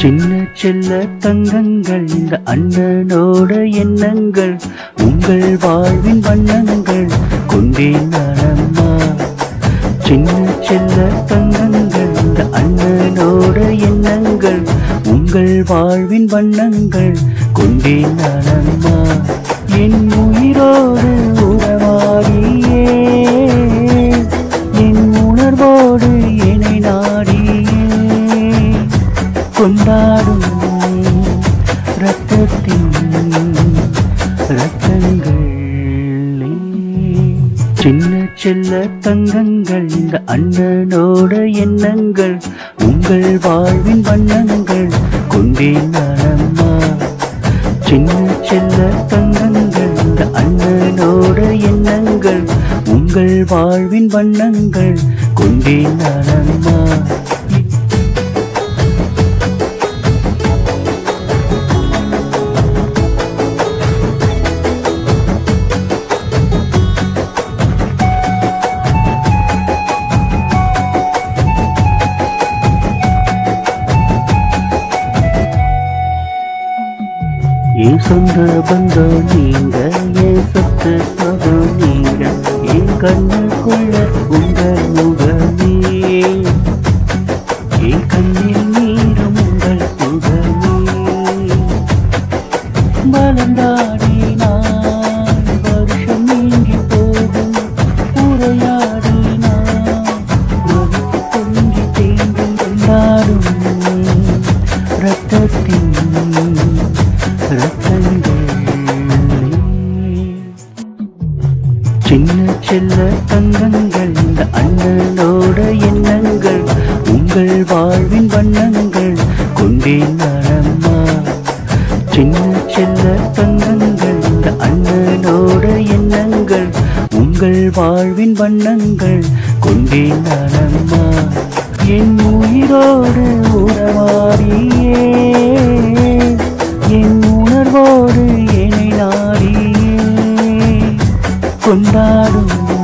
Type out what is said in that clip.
சின்ன செல்ல தங்கங்கள் இந்த அண்ணனோட எண்ணங்கள் உங்கள் வாழ்வின் வண்ணங்கள் கொண்டேன் நானம்மா சின்ன செல்ல தங்கங்கள் இந்த அண்ணனோட எண்ணங்கள் உங்கள் வாழ்வின் வண்ணங்கள் கொண்டேன் நானம்மா என் உயிரோடு உறவாடியே என் உணர்வோடு என்னை நாடியே கொண்டாடும் ரத்தத்தின் ரத்தங்கள் சின்ன செல்ல தங்கங்கள் இந்த அண்ணனோட எண்ணங்கள் உங்கள் வாழ்வின் வண்ணங்கள் கொண்டேன் நானம்மா சின்ன செல்ல தங்கங்கள் இந்த அண்ணனோட எண்ணங்கள் உங்கள் வாழ்வின் வண்ணங்கள் கொண்டேன் நானம்மா என் சொந்த பந்தம் நீங்க என் சொத்து சொந்தம் நீங்க என் கண்ணுக்குள்ள உங்க முகமே என் கண்ணில் நீரும் உங்கள் சுகமே மலர்ந்தாடி நான் வருஷம் நீங்கி போகும் உரையாடி நான் மனசு பொங்கி தேங்கும் கொண்டாடும் ரத்தத்தின் சின்ன செல்ல தங்கங்கள் இந்த அண்ணனோட எண்ணங்கள் உங்கள் வாழ்வின் வண்ணங்கள் கொண்டேன் நானம்மா சின்ன செல்ல தங்கங்கள் இந்த அண்ணனோட எண்ணங்கள் உங்கள் வாழ்வின் வண்ணங்கள் கொண்டேன் நானம்மா என் உயிரோடு உறவாடியே என் உணர்வோடு என்னை நாடியே கொண்டாடும்